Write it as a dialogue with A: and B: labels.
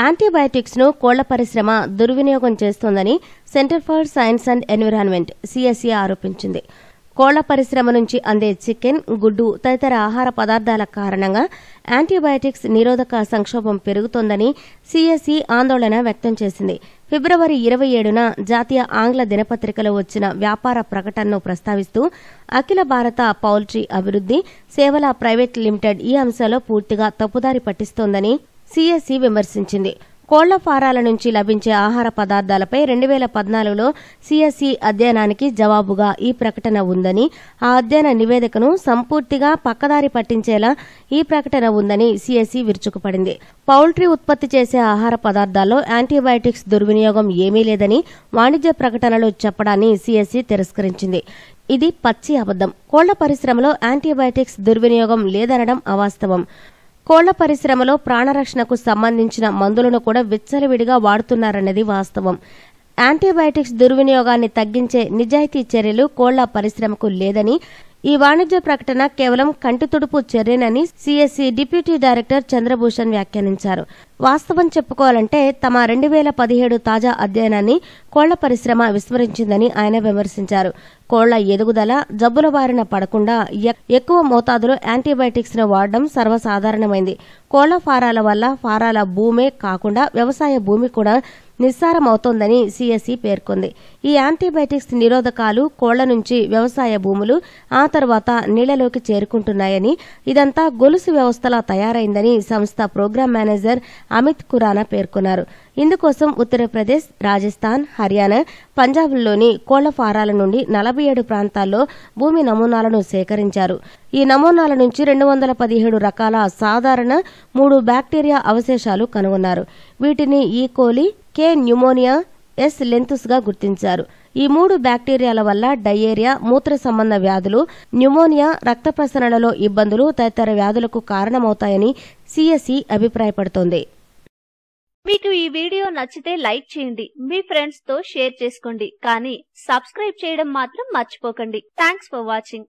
A: antibiotics ను కోళ్ల పరిశ్రమ దుర్వినియోగం చేస్తోందని Centre for Science and Environment CSE ఆరోపించింది కోళ్ల పరిశ్రమ నుంచి అందే చికెన్ గుడ్డు తదితర ఆహార పదార్థాల కారణంగా యాంటీబయాటిక్స్ నిరోధక సంక్షోభం పెరుగుతోందని సిఎస్ఈ ఆందోళన వ్యక్తం చేసింది ఫిబ్రవరి ఇరవై ఏడున జాతీయ ఆంగ్ల దినపత్రికలో వచ్చిన వ్యాపార ప్రకటనను ప్రస్తావిస్తూ అఖిల భారత పౌల్ట్రీ అభివృద్ది సేవల ప్రైవేట్ లిమిటెడ్ ఈ అంశంలో పూర్తిగా తప్పుదారి పట్టిస్తోందని సిఎస్ఈ విమర్శించింది కోళ్ల ఫారాల నుంచి లభించే ఆహార పదార్థాలపై రెండు వేల పద్నాలుగులో సిఎస్ఈ అధ్యయనానికి జవాబుగా ఈ ప్రకటన ఉందని ఆ అధ్యయన నివేదికను సంపూర్తిగా పక్కదారి పట్టించేలా ఈ ప్రకటన ఉందని సిఎస్ఈ విరుచుకుపడింది పౌల్ట్రీ ఉత్పత్తి చేసే ఆహార పదార్థాల్లో యాంటీబయాటిక్స్ దుర్వినియోగం ఏమీ లేదని వాణిజ్య ప్రకటనలో చెప్పడాన్ని సిఎస్ఈ తిరస్కరించింది ఇది పచ్చి అబద్దం కోళ్ల పరిశ్రమలో యాంటీబయాటిక్స్ దుర్వినియోగం లేదనడం అవాస్తవం కోళ్ల పరిశ్రమలో ప్రాణరక్షణకు సంబంధించిన మందులను కూడా విచ్చలవిడిగా వాడుతున్నారన్నది వాస్తవం యాంటీబయాటిక్స్ దుర్వినియోగాన్ని తగ్గించే నిజాయితీ చర్యలు కోళ్ల పరిశ్రమకు లేదని ఈ వాణిజ్య ప్రకటన కేవలం కంటితుడుపు చర్యనని సిఎస్సి డిప్యూటీ డైరెక్టర్ చంద్రభూషణ్ వ్యాఖ్యానించారు వాస్తవం చెప్పుకోవాలంటే తమ రెండు వేల పదిహేడు తాజా అధ్యయనాన్ని కోళ్ల పరిశ్రమ విస్మరించిందని ఆయన విమర్శించారు కోళ్ల ఎదుగుదల జబ్బుల బారిన పడకుండా ఎక్- ఎక్కువ మోతాదులో యాంటీబయాటిక్స్ ను వాడడం సర్వసాధారణమైంది కోళ్ల ఫారాల వల్ల ఫారాల భూమే కాకుండా వ్యవసాయ భూమి కూడా నిస్సారమవుతోందని సిఎస్ఈ పేర్కొంది ఈ యాంటీబయాటిక్స్ నిరోధకాలు కోళ్ల నుంచి వ్యవసాయ భూములు ఆ తర్వాత నీళ్లలోకి చేరుకుంటున్నాయని ఇదంతా గొలుసు వ్యవస్థలా తయారైందని సంస్థ ప్రోగ్రాం మేనేజర్ అమిత్ ఖురానా పేర్కొన్నారు ఇందుకోసం ఉత్తరప్రదేశ్ రాజస్థాన్ హర్యానా పంజాబ్లోని కోళ్ల ఫారాల నుండి నలభై ఏడు ప్రాంతాల్లో భూమి నమూనాలను సేకరించారు ఈ నమూనాల నుంచి రెండు వందల పదిహేడు రకాల సాధారణ మూడు బ్యాక్టీరియా అవశేషాలు కనుగొన్నారు వీటిని E coli K pneumoniae S lentus గా గుర్తించారు ఈ మూడు బ్యాక్టీరియాల వల్ల డయేరియా మూత్ర సంబంధ వ్యాధులు న్యూమోనియా రక్త ప్రసరణలో ఇబ్బందులు తదితర వ్యాధులకు కారణమవుతాయని సిఎస్ఈ అభిప్రాయపడుతోంది
B: మీకు ఈ వీడియో నచ్చితే లైక్ చేయండి మీ ఫ్రెండ్స్ తో షేర్ చేసుకోండి కానీ సబ్స్క్రైబ్ చేయడం మాత్రం మర్చిపోకండి థ్యాంక్స్ ఫర్ వాచింగ్